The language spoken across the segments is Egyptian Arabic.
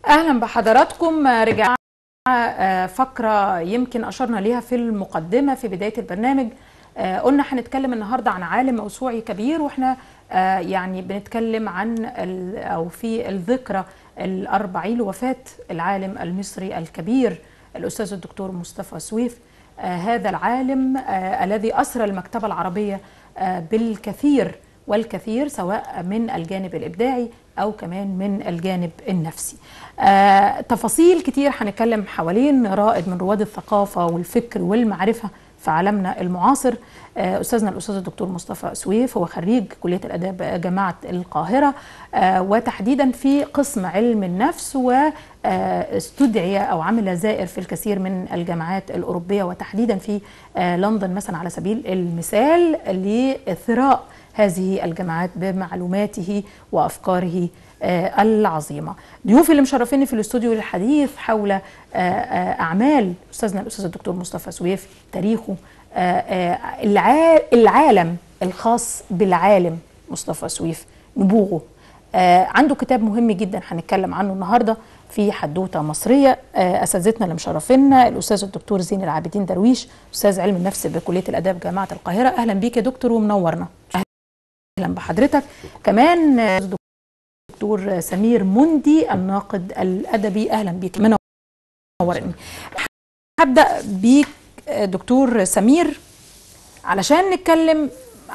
اهلا بحضراتكم رجعنا فقره يمكن اشرنا ليها في المقدمه في بدايه البرنامج قلنا هنتكلم النهارده عن عالم موسوعي كبير واحنا يعني بنتكلم عن او في الذكرى الأربعين لوفاه العالم المصري الكبير الاستاذ الدكتور مصطفى سويف هذا العالم الذي اسرى المكتبه العربيه بالكثير والكثير سواء من الجانب الابداعي او كمان من الجانب النفسي. آه تفاصيل كتير هنتكلم حوالين رائد من رواد الثقافه والفكر والمعرفه في عالمنا المعاصر آه استاذنا الاستاذ الدكتور مصطفى سويف هو خريج كليه الاداب جامعه القاهره آه وتحديدا في قسم علم النفس واستدعي او عمل زائر في الكثير من الجامعات الاوروبيه وتحديدا في لندن مثلا على سبيل المثال لثراء هذه الجامعات بمعلوماته وافكاره العظيمه. ضيوفي اللي مشرفيني في الاستوديو للحديث حول اعمال استاذنا الاستاذ الدكتور مصطفى سويف، تاريخه العالم الخاص بالعالم مصطفى سويف، نبوغه. عنده كتاب مهم جدا هنتكلم عنه النهارده في حدوته مصريه اساتذتنا اللي مشرفينا الاستاذ الدكتور زين العابدين درويش استاذ علم النفس بكليه الاداب جامعه القاهره اهلا بيك يا دكتور ومنورنا اهلا بحضرتك كمان دكتور سمير مندي الناقد الادبي اهلا بيك منورني هبدا بيك دكتور سمير علشان نتكلم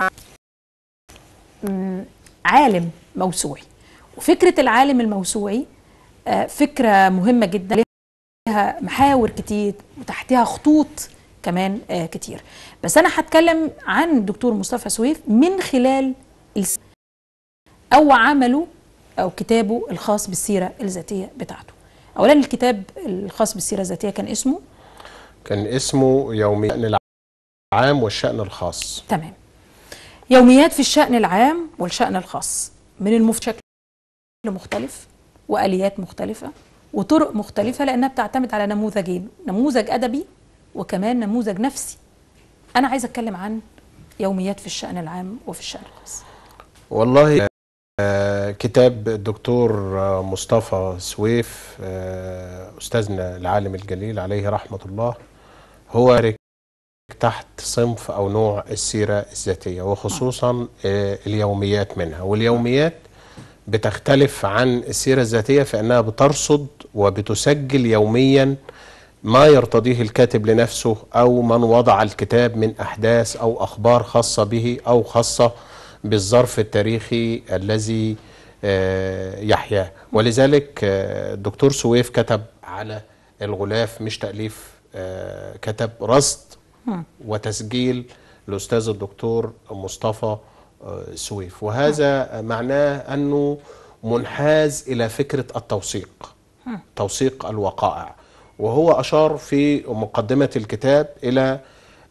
عن عالم موسوعي وفكره العالم الموسوعي فكره مهمه جدا لها محاور كتير وتحتها خطوط كمان كتير بس انا هتكلم عن الدكتور مصطفى سويف من خلال او عمله او كتابه الخاص بالسيره الذاتيه بتاعته اولا الكتاب الخاص بالسيره الذاتيه كان اسمه كان اسمه يوميات العام والشأن الخاص تمام يوميات في الشأن العام والشأن الخاص من المفترض شكل مختلف واليات مختلفه وطرق مختلفه لانها بتعتمد على نموذجين نموذج ادبي وكمان نموذج نفسي انا عايزه اتكلم عن يوميات في الشأن العام وفي الشأن الخاص والله آه كتاب الدكتور مصطفى سويف آه أستاذنا العالم الجليل عليه رحمة الله هو تحت صنف أو نوع السيرة الذاتية وخصوصا آه اليوميات منها واليوميات بتختلف عن السيرة الذاتية في أنها بترصد وبتسجل يوميا ما يرتضيه الكاتب لنفسه أو من وضع الكتاب من أحداث أو أخبار خاصة به أو خاصة بالظرف التاريخي الذي يحياه ولذلك الدكتور سويف كتب على الغلاف مش تأليف كتب رصد وتسجيل الأستاذ الدكتور مصطفى سويف وهذا معناه أنه منحاز إلى فكرة التوثيق توثيق الوقائع وهو أشار في مقدمة الكتاب إلى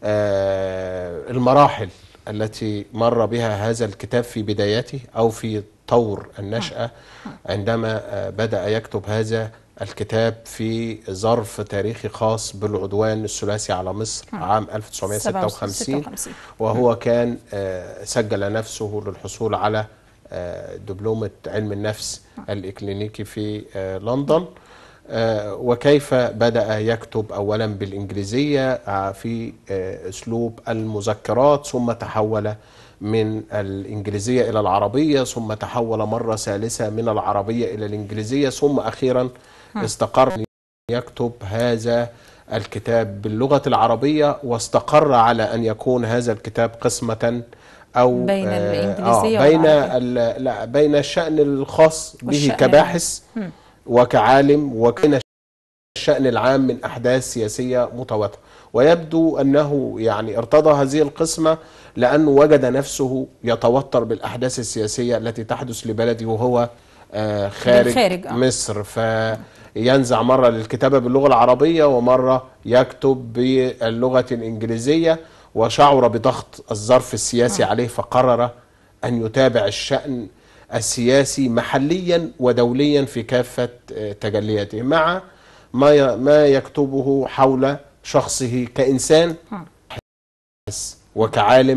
المراحل التي مر بها هذا الكتاب في بدايته أو في طور النشأة عندما بدأ يكتب هذا الكتاب في ظرف تاريخي خاص بالعدوان الثلاثي على مصر عام 1956 وهو كان سجل نفسه للحصول على دبلومة علم النفس الإكلينيكي في لندن وكيف بدأ يكتب أولا بالإنجليزية في أسلوب المذكرات ثم تحول من الإنجليزية إلى العربية ثم تحول مرة ثالثة من العربية إلى الإنجليزية ثم أخيرا استقر أن يكتب هذا الكتاب باللغة العربية واستقر على أن يكون هذا الكتاب قسمة أو بين الإنجليزية آه بين لا بين الشأن الخاص به كباحث وكعالم وكان الشأن العام من أحداث سياسية متواترة ويبدو أنه يعني ارتضى هذه القسمة لأنه وجد نفسه يتوتر بالأحداث السياسية التي تحدث لبلده وهو آه خارج, خارج آه. مصر فينزع مرة للكتابة باللغة العربية ومرة يكتب باللغة الإنجليزية وشعر بضغط الظرف السياسي عليه فقرر أن يتابع الشأن السياسي محليا ودوليا في كافة تجلياته مع ما ما يكتبه حول شخصه كإنسان وكعالم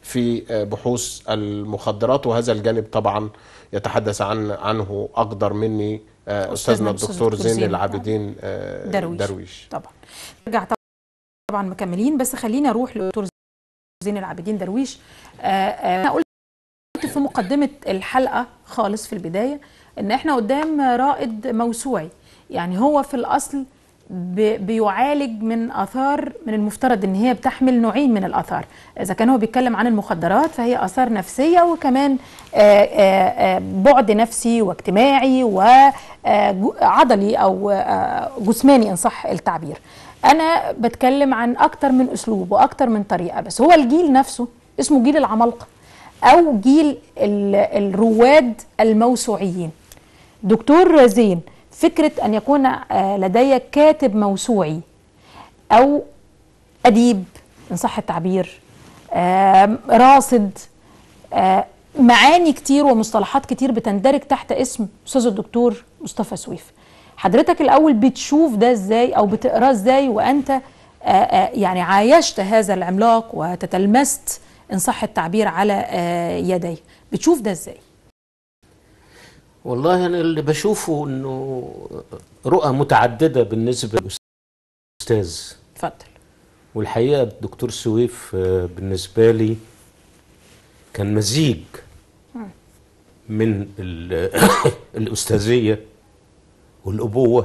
في آه، بحوث المخدرات وهذا الجانب طبعا يتحدث عن عنه اقدر مني آه، استاذنا الأستاذ الدكتور دكتور زين زين العابدين آه، درويش. درويش طبعا نرجع طبعا مكملين بس خليني اروح لدكتور زين العابدين درويش آه، آه، انا قلت في مقدمه الحلقه خالص في البدايه ان احنا قدام رائد موسوعي يعني هو في الاصل ب- بيعالج من اثار من المفترض ان هي بتحمل نوعين من الاثار اذا كان هو بيتكلم عن المخدرات فهي اثار نفسيه وكمان آه، آه، آه، بعد نفسي واجتماعي وعضلي او آه، جسماني ان صح التعبير انا بتكلم عن اكتر من اسلوب واكتر من طريقه بس هو الجيل نفسه اسمه جيل العمالقه او جيل ال- الرواد الموسوعيين دكتور زين فكرة أن يكون آه، لدي كاتب موسوعي أو أديب إن صح التعبير آم، راصد آه، معاني كتير ومصطلحات كتير بتندرج تحت اسم أستاذ الدكتور مصطفى سويف حضرتك الأول بتشوف ده إزاي أو بتقراه إزاي وأنت آه، آه، يعني عايشت هذا العملاق وتتلمست إن صح التعبير على آه، يديه بتشوف ده إزاي والله انا اللي بشوفه انه رؤى متعدده بالنسبه للاستاذ اتفضل والحقيقه الدكتور سويف آه، بالنسبه لي كان مزيج من ال- الاستاذيه والابوه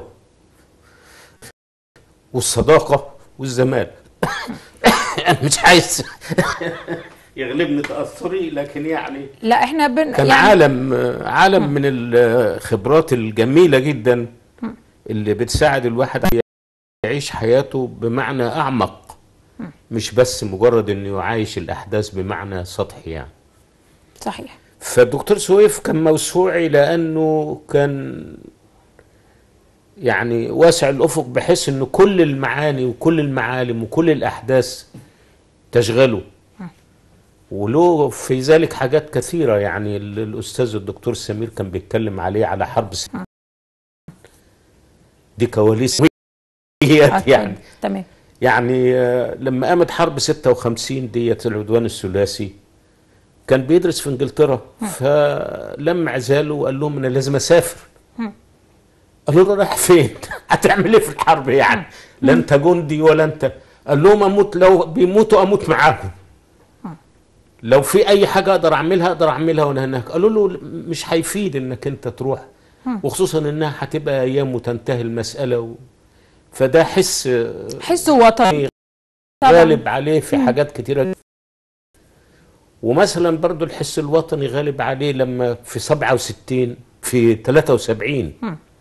والصداقه والزماله انا مش عايز يغلبني تاثري لكن يعني لا احنا بن كان يعني عالم عالم من الخبرات الجميلة جدا اللي بتساعد الواحد يعيش حياته بمعنى أعمق مش بس مجرد انه يعايش الأحداث بمعنى سطحي يعني صحيح فالدكتور سويف كان موسوعي لأنه كان يعني واسع الأفق بحيث أنه كل المعاني وكل المعالم وكل الأحداث تشغله وله في ذلك حاجات كثيرة يعني ال- الأستاذ الدكتور سمير كان بيتكلم عليه على حرب س- دي كواليس يعني تمام يعني آه، لما قامت حرب 56 ديت العدوان الثلاثي كان بيدرس في انجلترا فلما عزاله قال لهم انا لازم اسافر قالوا له رايح فين؟ هتعمل ايه في الحرب يعني؟ لا انت جندي ولا انت قال لهم اموت لو بيموتوا اموت معاهم لو في اي حاجه اقدر اعملها اقدر اعملها وانا هناك قالوا له مش هيفيد انك انت تروح وخصوصا انها هتبقى ايام وتنتهي المساله و... فده حس حس وطني طبعاً. غالب عليه في حاجات كتيرة ومثلا برضو الحس الوطني غالب عليه لما في 67 في 73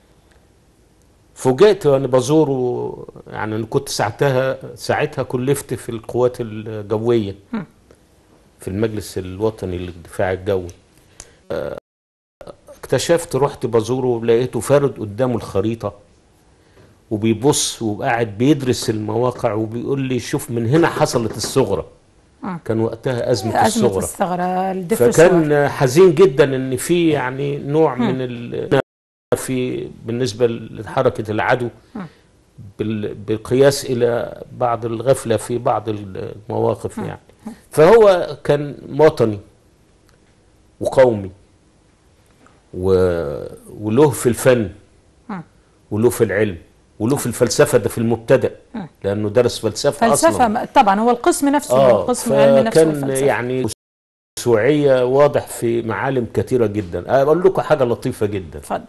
فوجئت وانا بزوره يعني انا كنت ساعتها ساعتها كلفت في القوات الجويه في المجلس الوطني للدفاع الجوي آه، اكتشفت رحت بزوره لقيته فارد قدامه الخريطه وبيبص وقاعد بيدرس المواقع وبيقول لي شوف من هنا حصلت الثغره كان وقتها ازمه, أزمة الثغره الثغرة الدفر الثغرة. فكان حزين جدا ان في يعني نوع من ال في بالنسبه لحركه العدو بال- بالقياس الى بعض الغفله في بعض المواقف يعني فهو كان وطني وقومي و- وله في الفن وله في العلم وله في الفلسفه ده في المبتدأ لانه درس فلسفه اصلا فلسفة طبعا هو القسم نفسه هو اه القسم العلمي نفسه فكان والفلسفة. يعني موسوعيه واضح في معالم كثيره جدا اقول لكم حاجه لطيفه جدا اتفضل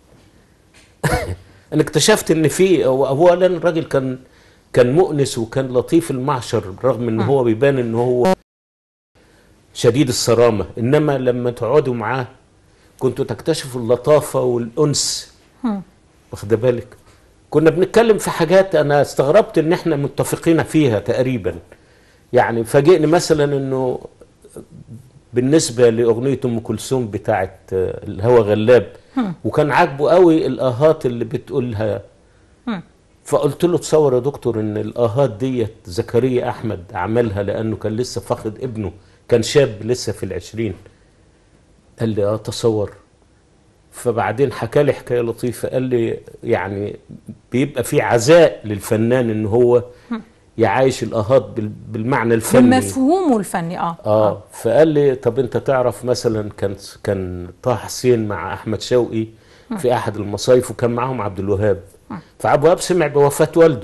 انا اكتشفت ان في هو اولا الراجل كان كان مؤنس وكان لطيف المعشر رغم ان هو بيبان ان هو شديد الصرامه انما لما تقعدوا معاه كنتوا تكتشفوا اللطافه والانس واخده بالك كنا بنتكلم في حاجات انا استغربت ان احنا متفقين فيها تقريبا يعني فاجئني مثلا انه بالنسبه لاغنيه ام كلثوم بتاعت آه، الهوى غلاب وكان عاجبه قوي الاهات اللي بتقولها فقلت له تصور يا دكتور ان الاهات ديت زكريا احمد عملها لانه كان لسه فاقد ابنه كان شاب لسه في العشرين قال لي اه تصور فبعدين حكى لي حكايه لطيفه قال لي يعني بيبقى في عزاء للفنان ان هو يعايش الاهات بال- بالمعنى الفني بمفهومه الفني اه اه فقال لي طب انت تعرف مثلا كان كان طه حسين مع احمد شوقي في احد المصايف وكان معاهم عبد الوهاب فعبد الوهاب سمع بوفاه والده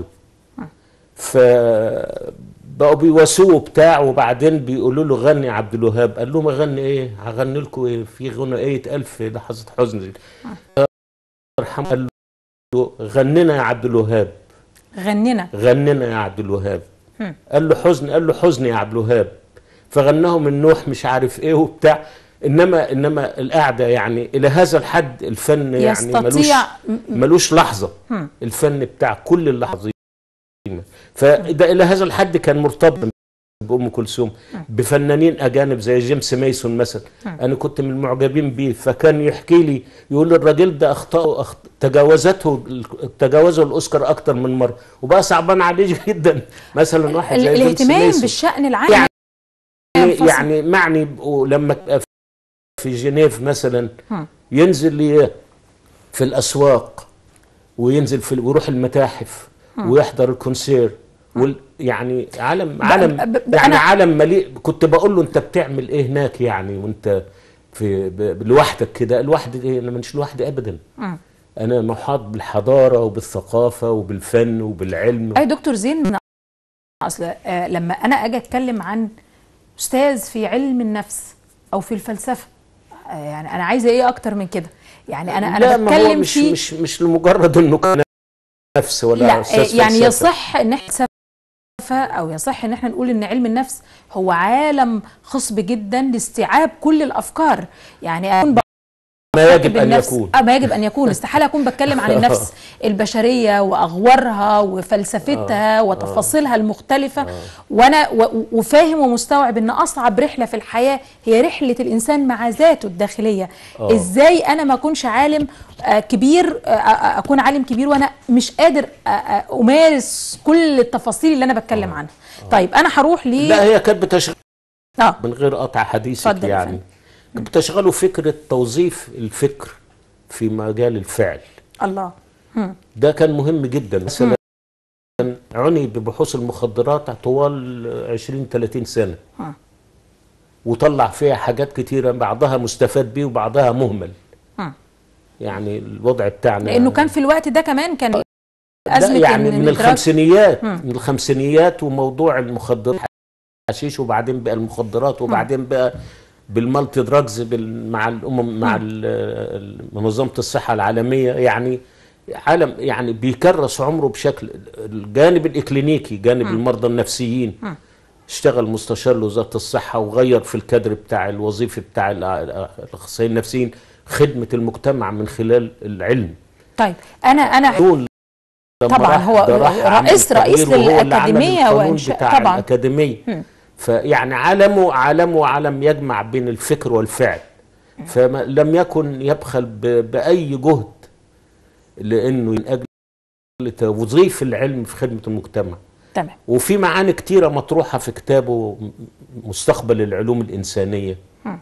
فبقوا بيواسوه بتاع وبعدين بيقولوا له غني يا عبد الوهاب قال لهم اغني ايه هغني لكم ايه في غنى ايه اتقال في لحظه حزن دي ارحمه قال له غننا يا عبد الوهاب غننا غننا يا عبد الوهاب هم. قال له حزن قال له حزن يا عبد الوهاب فغناهم النوح مش عارف ايه وبتاع انما انما القعده يعني الى هذا الحد الفن يعني ملوش يستطيع م- ملوش لحظه هم. الفن بتاع كل اللحظات فده الى هذا الحد كان مرتبط بام كلثوم بفنانين اجانب زي جيمس ميسون مثلا انا كنت من المعجبين بيه فكان يحكي لي يقول لي الراجل ده اخطاءه أخط... تجاوزته تجاوزه الاوسكار اكتر من مره وبقى صعبان عليه جدا مثلا واحد ال- زي جيمس الاهتمام ميسون بالشأن العام يعني ينفصل. يعني معني ب- لما تبقى في جنيف مثلا هم. ينزل لي في الاسواق وينزل في ويروح المتاحف ويحضر الكونسير وال يعني عالم عالم ب- ب- يعني أنا- عالم مليء كنت بقول له انت بتعمل ايه هناك يعني وانت في ب- لوحدك كده لوحدي ايه انا مش لوحدي ابدا مم. انا محاط بالحضاره وبالثقافه وبالفن وبالعلم اي دكتور زين اصل آه لما انا اجي اتكلم عن استاذ في علم النفس او في الفلسفه آه يعني انا عايزه ايه اكتر من كده يعني انا لا انا ما هو بتكلم مش في مش مش لمجرد انه كان نفس ولا لا أستاذ آه، يعني فلسفة. يصح ان احنا فلسفة او يصح ان احنا نقول ان علم النفس هو عالم خصب جدا لاستيعاب كل الافكار يعني اكون ما يجب ان بالنفس يكون اه ما يجب ان يكون استحاله اكون بتكلم عن النفس البشريه واغوارها وفلسفتها وتفاصيلها المختلفه وانا و- وفاهم ومستوعب ان اصعب رحله في الحياه هي رحله الانسان مع ذاته الداخليه آه. ازاي انا ما اكونش عالم آه، كبير آه، آه، اكون عالم كبير وانا مش قادر آه، آه، امارس كل التفاصيل اللي انا بتكلم عنها طيب انا هروح ل لا هي كانت بتشغل اه من غير قطع حديثك اتفضل يا يعني فندم. كانت بتشغلوا فكره توظيف الفكر في مجال الفعل الله هم. ده كان مهم جدا مثلا عني ببحوث المخدرات طوال 20 30 سنه آه. وطلع فيها حاجات كتيره بعضها مستفاد بيه وبعضها مهمل آه. يعني الوضع بتاعنا لانه كان في الوقت ده كمان كان ده ازمه يعني إن من الإدراك- الخمسينيات مم. من الخمسينيات وموضوع المخدرات حشيش وبعدين بقى المخدرات وبعدين بقى بالمالتي دراجز بال- مع الامم مع ال- ال- منظمه الصحه العالميه يعني عالم يعني بيكرس عمره بشكل الجانب الاكلينيكي جانب المرضى النفسيين اشتغل مستشار لوزاره الصحه وغير في الكادر بتاع الوظيفي بتاع ال- الاخصائيين النفسيين خدمه المجتمع من خلال العلم طيب انا انا دول لما طبعاً راح- هو ده راح عمل رئيس- رئيس تغيير وهو اللي عمل للأكاديمية القانون وإنشاء- بتاع طبعاً. الأكاديمية مم. فيعني عالمه عالمه عالم يجمع بين الفكر والفعل فلم يكن يبخل ب- بأي جهد لأنه من أجل توظيف العلم في خدمة المجتمع تمام وفي معاني كتيرة مطروحة في كتابه م- مستقبل العلوم الإنسانية مم.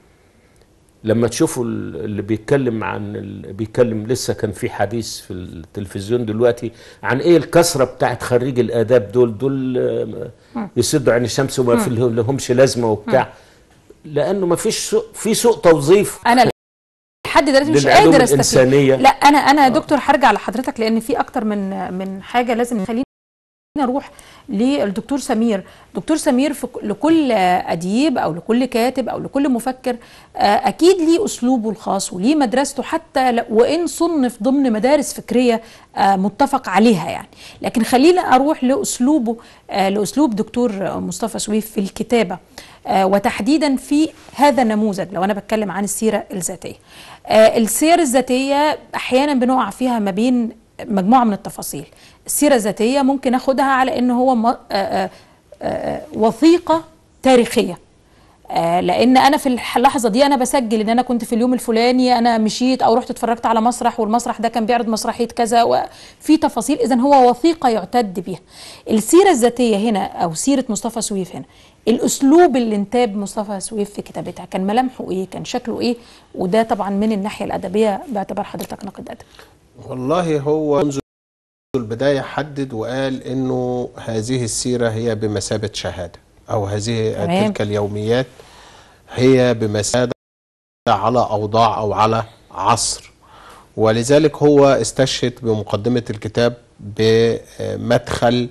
لما تشوفوا ال- اللي بيتكلم عن ال- بيتكلم لسه كان في حديث في التلفزيون دلوقتي عن ايه الكثره بتاعت خريج الاداب دول دول آه، يسدوا عين الشمس وما في لهمش لازمه وبتاع لانه ما فيش سوء في سوء توظيف انا لحد دلوقتي مش للعلوم قادر استفيد الإنسانية. لا انا انا يا دكتور هرجع لحضرتك لان في اكتر من من حاجه لازم نخلينا نروح للدكتور سمير دكتور سمير في ك- لكل اديب او لكل كاتب او لكل مفكر آه، اكيد ليه اسلوبه الخاص وليه مدرسته حتى ل- وان صنف ضمن مدارس فكريه آه، متفق عليها يعني لكن خلينا اروح لاسلوبه آه، لاسلوب دكتور مصطفى سويف في الكتابه آه، وتحديدا في هذا النموذج لو انا بتكلم عن السيره الذاتيه آه، السير الذاتيه احيانا بنقع فيها ما بين مجموعه من التفاصيل السيره الذاتيه ممكن اخدها على ان هو م- آه، آه، آه، وثيقه تاريخيه آه، لان انا في الح- اللحظه دي انا بسجل ان انا كنت في اليوم الفلاني انا مشيت او رحت اتفرجت على مسرح والمسرح ده كان بيعرض مسرحيه كذا وفي تفاصيل اذا هو وثيقه يعتد بها السيره الذاتيه هنا او سيره مصطفى سويف هنا الاسلوب اللي انتاب مصطفى سويف في كتابتها كان ملامحه ايه كان شكله ايه وده طبعا من الناحيه الادبيه باعتبار حضرتك ناقد ادب والله هو منذ البداية حدد وقال انه هذه السيرة هي بمثابة شهادة او هذه تمام. تلك اليوميات هي بمثابة على اوضاع او على عصر ولذلك هو استشهد بمقدمة الكتاب بمدخل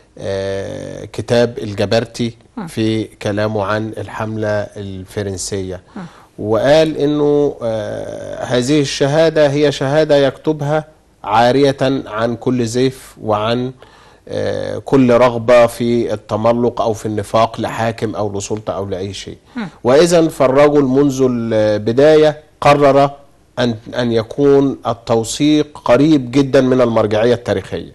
آه، كتاب الجبرتي في كلامه عن الحملة الفرنسية وقال انه آه، هذه الشهادة هي شهادة يكتبها عارية عن كل زيف وعن آه، كل رغبة في التملق أو في النفاق لحاكم أو لسلطة أو لأي شيء وإذا فالرجل منذ البداية قرر أن أن يكون التوثيق قريب جدا من المرجعية التاريخية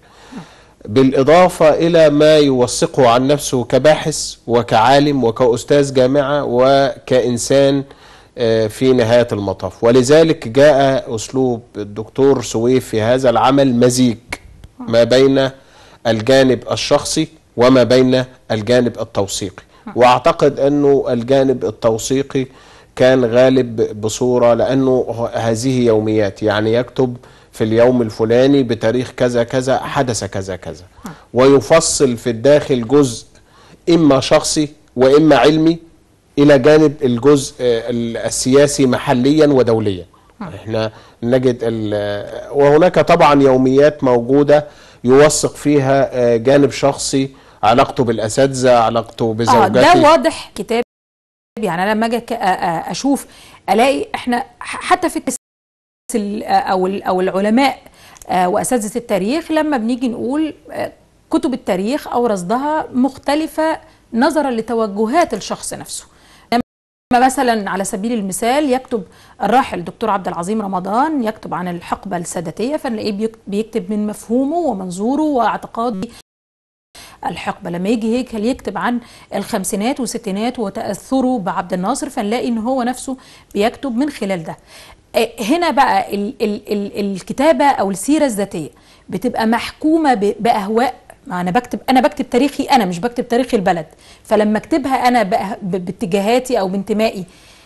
بالإضافة إلى ما يوثقه عن نفسه كباحث وكعالم وكأستاذ جامعة وكإنسان آه، في نهاية المطاف ولذلك جاء أسلوب الدكتور سويف في هذا العمل مزيج ما بين الجانب الشخصي وما بين الجانب التوثيقي وأعتقد أنه الجانب التوثيقي كان غالب بصورة لأنه هذه يوميات يعني يكتب في اليوم الفلاني بتاريخ كذا كذا حدث كذا كذا ويفصل في الداخل جزء إما شخصي وإما علمي إلى جانب الجزء آه، السياسي محليا ودوليا احنا نجد ال- وهناك طبعا يوميات موجودة يوثق فيها آه، جانب شخصي علاقته بالأساتذة علاقته اه بزوجته ده واضح كتاب يعني انا لما اجي أك- أ- أ- اشوف الاقي احنا ح- حتى في ال- او ال- او العلماء آه، واساتذه التاريخ لما بنيجي نقول آه، كتب التاريخ او رصدها مختلفه نظرا لتوجهات الشخص نفسه لما مثلا على سبيل المثال يكتب الراحل دكتور عبد العظيم رمضان يكتب عن الحقبه الساداتيه فنلاقيه بيك- بيكتب من مفهومه ومنظوره واعتقاده الحقبه لما يجي هيكل يكتب عن الخمسينات والستينات وتاثره بعبد الناصر فنلاقي ان هو نفسه بيكتب من خلال ده آه، هنا بقى ال ال ال الكتابه او السيره الذاتيه بتبقى محكومه ب- باهواء ما انا بكتب انا بكتب تاريخي انا مش بكتب تاريخ البلد فلما اكتبها انا بأه- ب- باتجاهاتي او بانتمائي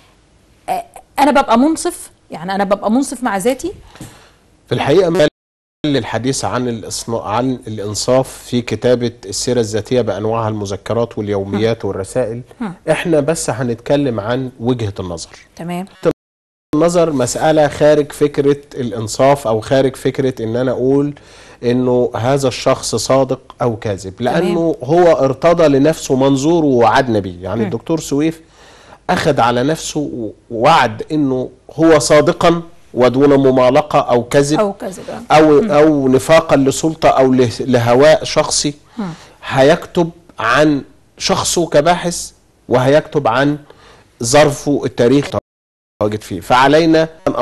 آه، انا ببقى منصف يعني انا ببقى منصف مع ذاتي في الحقيقة ما للحديث عن الإصنا... عن الإنصاف في كتابة السيرة الذاتية بأنواعها المذكرات واليوميات والرسائل إحنا بس هنتكلم عن وجهة النظر تمام النظر مسألة خارج فكرة الإنصاف أو خارج فكرة إن أنا أقول إنه هذا الشخص صادق أو كاذب لأنه هو ارتضى لنفسه منظوره ووعدنا بيه يعني الدكتور سويف أخذ على نفسه وعد إنه هو صادقا ودون ممالقة أو كذب او كذب آه. او او نفاقا لسلطه او له- لهواء شخصي هيكتب عن شخصه كباحث وهيكتب عن ظرفه التاريخي تواجد فيه فعلينا ان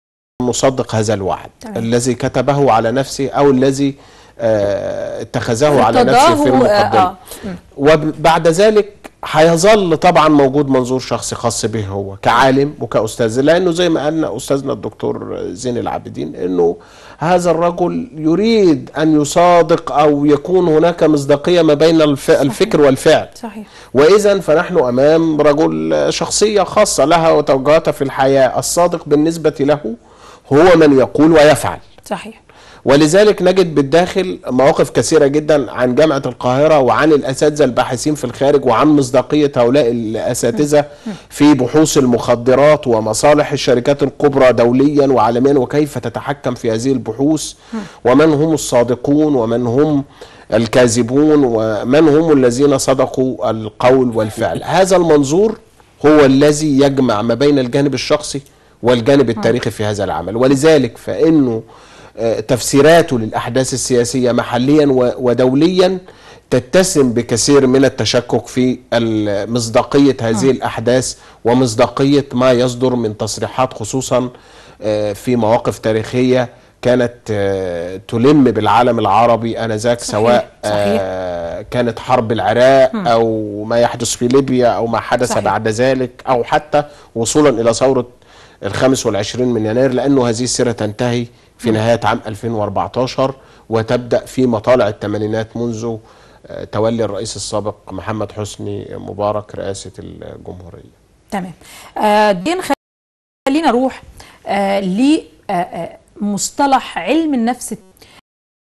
نصدق هذا الوعد تمام. الذي كتبه على نفسه او الذي آه، اتخذه على نفسه في ارتضاه، المقدمه آه، آه. وبعد ذلك هيظل طبعا موجود منظور شخصي خاص به هو كعالم وكأستاذ لأنه زي ما قالنا أستاذنا الدكتور زين العابدين أنه هذا الرجل يريد أن يصادق أو يكون هناك مصداقية ما بين الف... الفكر والفعل صحيح وإذا فنحن أمام رجل شخصية خاصة لها وتوجهاتها في الحياة الصادق بالنسبة له هو من يقول ويفعل صحيح ولذلك نجد بالداخل مواقف كثيرة جدا عن جامعة القاهرة وعن الأساتذة الباحثين في الخارج وعن مصداقية هؤلاء الأساتذة في بحوث المخدرات ومصالح الشركات الكبرى دوليا وعالميا وكيف تتحكم في هذه البحوث ومن هم الصادقون ومن هم الكاذبون ومن هم الذين صدقوا القول والفعل هذا المنظور هو الذي يجمع ما بين الجانب الشخصي والجانب التاريخي في هذا العمل ولذلك فإنه آه، تفسيراته للأحداث السياسية محليا و- ودوليا تتسم بكثير من التشكك في ال- مصداقية هذه الأحداث ومصداقية ما يصدر من تصريحات خصوصا آه، في مواقف تاريخية كانت آه، تلم بالعالم العربي آنذاك صحيح، سواء صحيح. آه، كانت حرب العراق أو ما يحدث في ليبيا أو ما حدث صحيح. بعد ذلك أو حتى وصولا إلى ثورة الخامس والعشرين من يناير لأنه هذه السيرة تنتهي في نهاية عام 2014 وتبدأ في مطالع الثمانينات منذ آه، تولي الرئيس السابق محمد حسني مبارك رئاسة الجمهورية تمام آه دين خلينا نروح آه لمصطلح علم النفس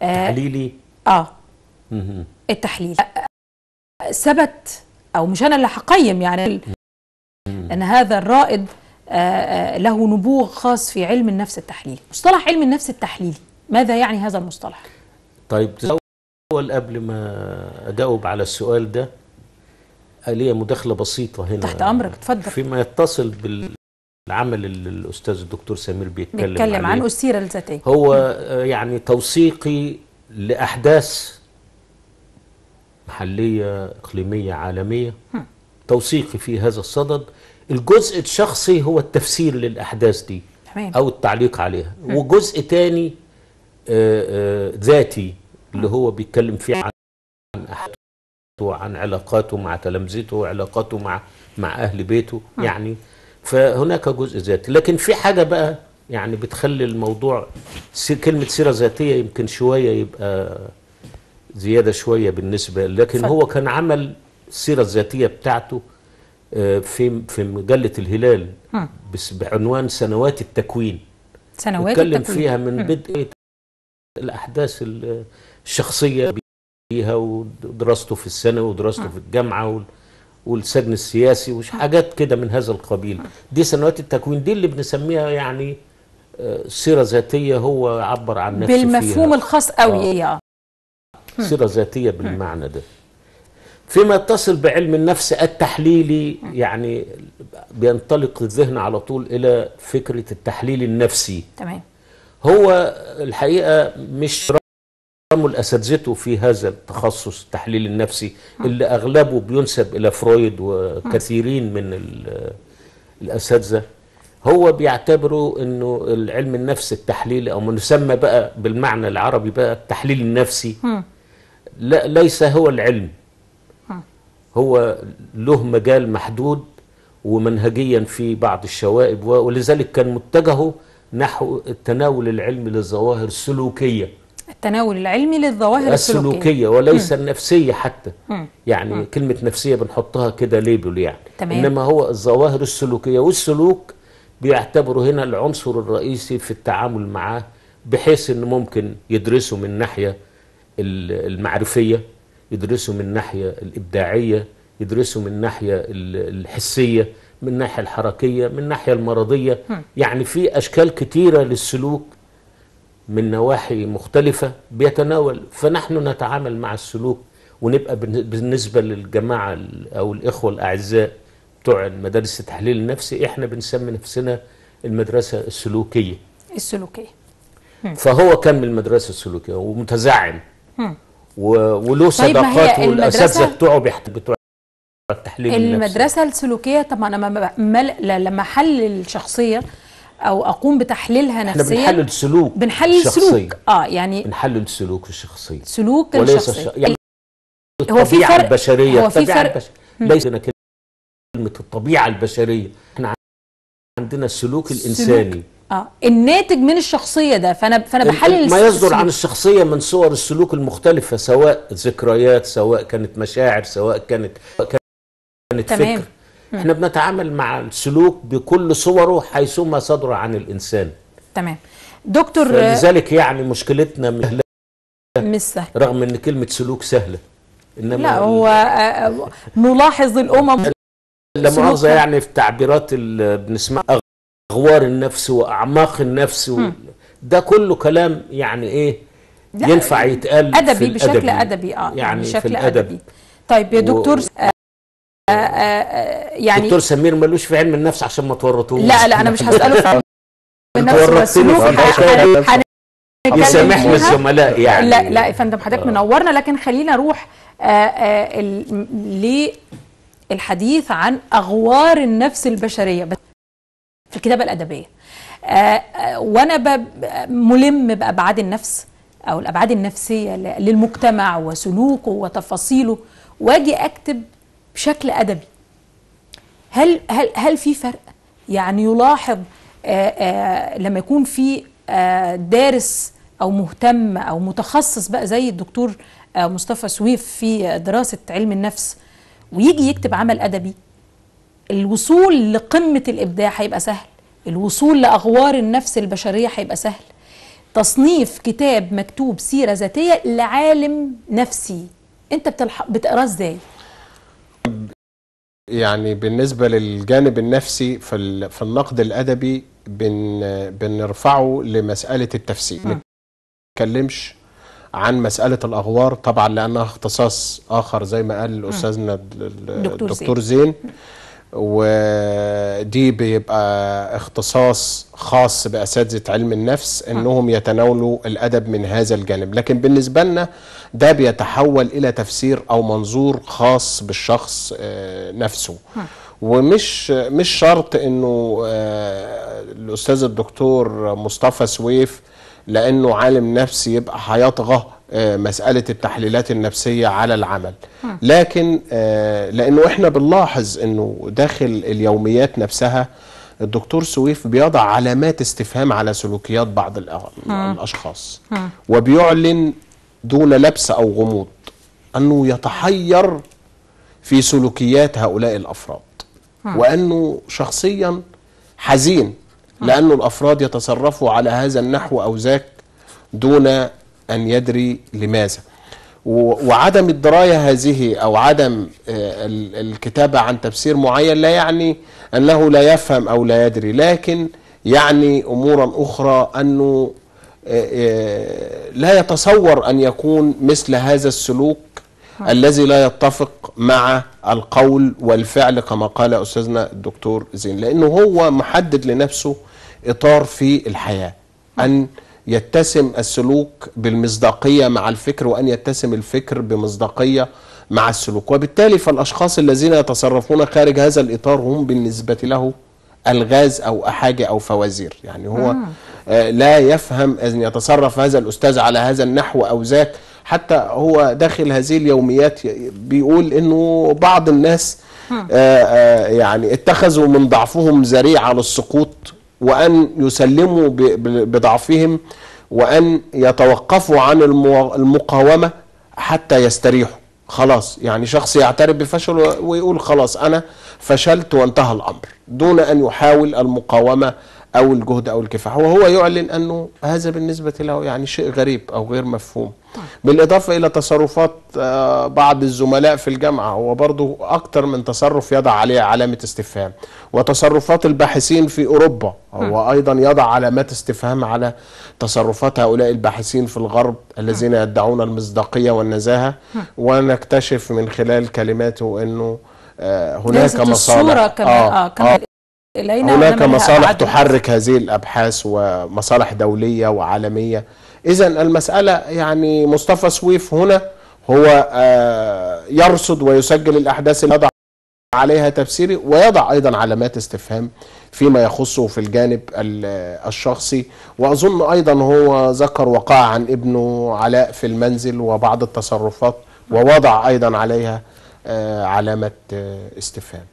آه, تحليلي اه مهم. التحليل آه، آه، ثبت او مش انا اللي هقيم يعني ان هذا الرائد آه، آه، له نبوغ خاص في علم النفس التحليلي مصطلح علم النفس التحليلي ماذا يعني هذا المصطلح طيب اول قبل ما اجاوب على السؤال ده ليا مداخله بسيطه هنا تحت امرك اتفضل فيما يتصل بالعمل اللي الاستاذ الدكتور سمير بيتكلم, بيتكلم عن عليه السيره الذاتيه هو آه، يعني توثيقي لاحداث محليه اقليميه عالميه هم. توثيقي في هذا الصدد الجزء الشخصي هو التفسير للاحداث دي تمام او التعليق عليها وجزء تاني آه، آه، ذاتي اللي هو بيتكلم فيه عن عن أحداثه وعن علاقاته مع تلامذته وعلاقاته مع مع اهل بيته يعني فهناك جزء ذاتي لكن في حاجه بقى يعني بتخلي الموضوع س- كلمه سيره ذاتيه يمكن شويه يبقى زياده شويه بالنسبه لكن اتفضل. هو كان عمل السيره الذاتيه بتاعته آه، في في مجله الهلال هم. بس بعنوان سنوات التكوين سنوات اتكلم التكوين فيها من مم. بدء الاحداث ال- الشخصيه بيها ودراسته في الثانوي ودراسته في الجامعه وال- والسجن السياسي وش حاجات كده من هذا القبيل دي سنوات التكوين دي اللي بنسميها يعني آه، سيره ذاتيه هو عبر عن نفسه بالمفهوم فيها. الخاص قوي اه سيرة ذاتية بالمعنى ده فيما يتصل بعلم النفس التحليلي يعني بينطلق الذهن على طول إلى فكرة التحليل النفسي تمام هو الحقيقة مش رموا أساتذته في هذا التخصص التحليل النفسي اللي أغلبه بينسب إلى فرويد وكثيرين من ال- الأساتذة هو بيعتبروا انه العلم النفس التحليلي او ما يسمى بقى بالمعنى العربي بقى التحليل النفسي هم. لا ليس هو العلم هم. هو له مجال محدود ومنهجيا في بعض الشوائب و- ولذلك كان متجهه نحو التناول العلمي للظواهر السلوكيه التناول العلمي للظواهر السلوكيه السلوكيه وليس النفسيه حتى مم. يعني كلمه نفسيه بنحطها كده ليبل يعني تمام. انما هو الظواهر السلوكيه والسلوك بيعتبروا هنا العنصر الرئيسي في التعامل معاه بحيث انه ممكن يدرسه من ناحيه ال- المعرفيه يدرسه من ناحيه الابداعيه يدرسه من ناحيه ال- الحسيه من الناحيه الحركيه من الناحيه المرضيه يعني في اشكال كتيره للسلوك من نواحي مختلفة بيتناول فنحن نتعامل مع السلوك ونبقى بالن- بالنسبة للجماعة ال- أو الإخوة الأعزاء بتوع مدارس التحليل النفسي إحنا بنسمي نفسنا المدرسة السلوكية السلوكيه فهو كان من المدرسة السلوكية ومتزعم هم. و- وله طيب ما هي صداقات والأساتذة المدرسة- بتوعه بيحت- بتوع التحليل النفسي المدرسه السلوكيه طب انا لما مل... لما احلل الشخصيه او اقوم بتحليلها احنا نفسيا بنحلل سلوك بنحلل الشخصية. سلوك اه يعني بنحلل سلوك الشخصية سلوك وليس الشخصيه الش... يعني هو في الطبيعة فرق- البشرية هو في الطبيعة فرق- البش... ليس هنا كلمة الطبيعة البشرية احنا عندنا السلوك الإنساني اه الناتج من الشخصيه ده فانا فانا بحلل ما الس- يصدر عن السلوك. الشخصية من صور السلوك المختلفة سواء ذكريات سواء كانت مشاعر سواء كانت كانت تمام. فكر احنا بنتعامل مع السلوك بكل صوره حيثما صدر عن الإنسان تمام دكتور آه، فلذلك يعني مشكلتنا من مش سهل رغم ان كلمة سلوك سهلة انما لا هو آه، آه، نلاحظ الامم لا مؤاخذة سلوكها. يعني في تعبيرات ال- بنسمعها أغوار النفس وأعماق النفس و... ده كله كلام يعني إيه لا، ينفع يتقال في ادبي بشكل الأدبي. ادبي اه يعني, يعني في بشكل الأدب. ادبي طيب يا و- دكتور آه آه آه يعني دكتور سمير ملوش في علم النفس عشان ما تورطوش لا لا انا مش هساله في علم النفس ورطتني والسلوك في الحكاية هن- دي. هنتكلم يسامحنا فيها. الزملاء يعني لا لا يا فندم حضرتك منورنا لكن خلينا نروح آه، آه، ال- للحديث عن اغوار النفس البشريه بس في الكتابه الادبيه آه، آه، وانا ب- ملم بابعاد النفس او الابعاد النفسيه ل- للمجتمع وسلوكه وتفاصيله واجي اكتب بشكل ادبي هل هل هل في فرق يعني يلاحظ آه، آه، لما يكون في آه، دارس او مهتم او متخصص بقى زي الدكتور آه، مصطفى سويف في دراسه علم النفس ويجي يكتب عمل ادبي الوصول لقمه الابداع هيبقى سهل الوصول لاغوار النفس البشريه هيبقى سهل تصنيف كتاب مكتوب سيره ذاتيه لعالم نفسي انت بتلح... بتقراه ازاي يعني بالنسبة للجانب النفسي في ال- في النقد الأدبي بن بنرفعه لمسألة التفسير ما نتكلمش عن مسألة الأغوار طبعا لأنها اختصاص آخر زي ما قال أستاذنا ال- ال- دكتور الدكتور زين ودي بيبقى اختصاص خاص بأساتذة علم النفس انهم يتناولوا الادب من هذا الجانب لكن بالنسبة لنا ده بيتحول الى تفسير او منظور خاص بالشخص آه، نفسه ومش مش شرط انه آه، الاستاذ الدكتور مصطفى سويف لانه عالم نفسي يبقى هيطغى آه، مسألة التحليلات النفسية على العمل لكن آه، لأنه إحنا بنلاحظ أنه داخل اليوميات نفسها الدكتور سويف بيضع علامات استفهام على سلوكيات بعض الأ- الأشخاص وبيعلن دون لبس أو غموض أنه يتحير في سلوكيات هؤلاء الأفراد وأنه شخصيا حزين لأنه الأفراد يتصرفوا على هذا النحو أو ذاك دون أن يدري لماذا و- وعدم الدراية هذه أو عدم آه، ال- الكتابة عن تفسير معين لا يعني أنه لا يفهم أو لا يدري لكن يعني أمورا أخرى أنه آه، آه، لا يتصور أن يكون مثل هذا السلوك الذي لا يتفق مع القول والفعل كما قال أستاذنا الدكتور زين لأنه هو محدد لنفسه إطار في الحياة أن يتسم السلوك بالمصداقية مع الفكر وأن يتسم الفكر بمصداقية مع السلوك وبالتالي فالأشخاص الذين يتصرفون خارج هذا الإطار هم بالنسبة له الغاز أو أحاجة أو فوازير يعني هو آه لا يفهم أن يتصرف هذا الأستاذ على هذا النحو أو ذاك حتى هو داخل هذه اليوميات ي- بيقول أنه بعض الناس آه آه يعني اتخذوا من ضعفهم ذريعة للسقوط وأن يسلموا ب- ب- بضعفهم وأن يتوقفوا عن المو- المقاومة حتى يستريحوا خلاص يعني شخص يعترف بفشله ويقول خلاص أنا فشلت وانتهى الأمر دون أن يحاول المقاومة أو الجهد أو الكفاح وهو يعلن أنه هذا بالنسبة له يعني شيء غريب أو غير مفهوم بالإضافة إلى تصرفات آه، بعض الزملاء في الجامعة هو برضو أكتر من تصرف يضع عليه علامة استفهام وتصرفات الباحثين في أوروبا هو أيضا يضع علامات استفهام على تصرفات هؤلاء الباحثين في الغرب الذين يدعون المصداقية والنزاهة ونكتشف من خلال كلماته أنه آه، هناك ليست الصورة مصالح كما آه. كما إلينا هناك وإنما لها مصالح أبعاد تحرك هذه الابحاث ومصالح دوليه وعالميه اذا المساله يعني مصطفى سويف هنا هو آه، يرصد ويسجل الاحداث اللي يضع عليها تفسيري ويضع ايضا علامات استفهام فيما يخصه في الجانب ال- الشخصي واظن ايضا هو ذكر وقع عن ابنه علاء في المنزل وبعض التصرفات ووضع ايضا عليها آه، علامه آه، استفهام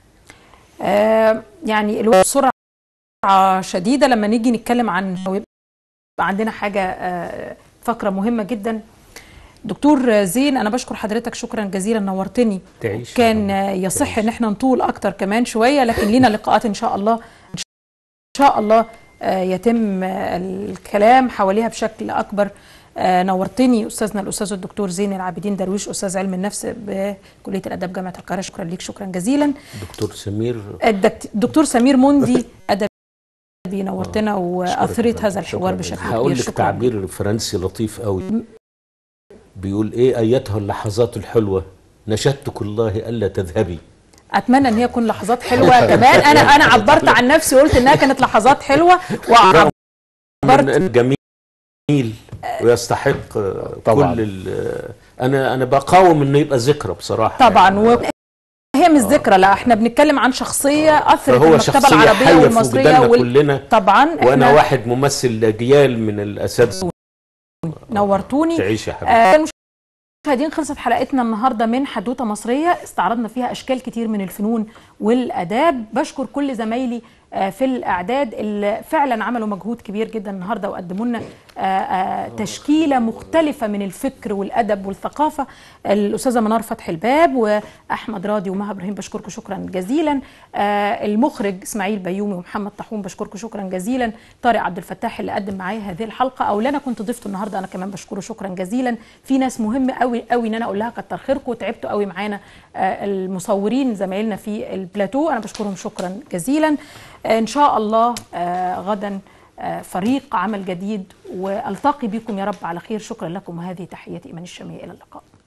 آه يعني الوقت بسرعة شديدة لما نيجي نتكلم عن ويبقى عندنا حاجة آه فقرة مهمة جدا دكتور زين أنا بشكر حضرتك شكرا جزيلا نورتني تعيش كان آه، يصح إن احنا نطول أكتر كمان شوية لكن لينا لقاءات إن شاء الله إن شاء الله آه، يتم آه، الكلام حواليها بشكل أكبر آه، نورتني أستاذنا الأستاذ الدكتور زين العابدين درويش أستاذ علم النفس بكلية الآداب جامعة القاهرة شكرا ليك شكرا جزيلا دكتور سمير الدكت- الدكتور سمير مندي ادبي نورتنا واثريت شكراً. هذا الحوار شكراً. بشكل هقول كبير لك شكرا تعبير فرنسي لطيف قوي بيقول ايه ايتها اللحظات الحلوه نشدتك الله الا تذهبي اتمنى ان هي تكون لحظات حلوه كمان انا انا عبرت عن نفسي وقلت انها كانت لحظات حلوه وعبرت من إن جميل ويستحق آه، طبعاً. كل ال- انا انا بقاوم انه يبقى ذكرى بصراحه طبعا يعني. و هي مش ذكرى لا احنا بنتكلم عن شخصيه اثرت فهو المكتبه شخصيه العربيه حيه في والمصريه وجداننا وال... كلنا طبعا وانا احنا واحد ممثل لاجيال من الاساتذه نورتوني تعيش يا حبيبي آه، المشاهدين خلصت حلقتنا النهارده من حدوته مصريه استعرضنا فيها اشكال كتير من الفنون والاداب بشكر كل زمايلي آه، في الاعداد اللي فعلا عملوا مجهود كبير جدا النهارده وقدموا لنا آه، آه، تشكيله مختلفه من الفكر والادب والثقافه الاستاذه منار فتحي الباب واحمد راضي ومها ابراهيم بشكركم شكرا جزيلا آه، المخرج اسماعيل بيومي ومحمد طاحون بشكركم شكرا جزيلا طارق عبد الفتاح اللي قدم معايا هذه الحلقه او اللي انا كنت ضيفته النهارده انا كمان بشكره شكرا جزيلا في ناس مهمه قوي قوي ان انا اقول لها كتر خيركم وتعبتوا قوي معانا آه، المصورين زمايلنا في البلاتو انا بشكرهم شكرا جزيلا آه، ان شاء الله آه، غدا آه، فريق عمل جديد والتقي بكم يا رب على خير شكرا لكم وهذه تحياتي ايمان الشاميه الى اللقاء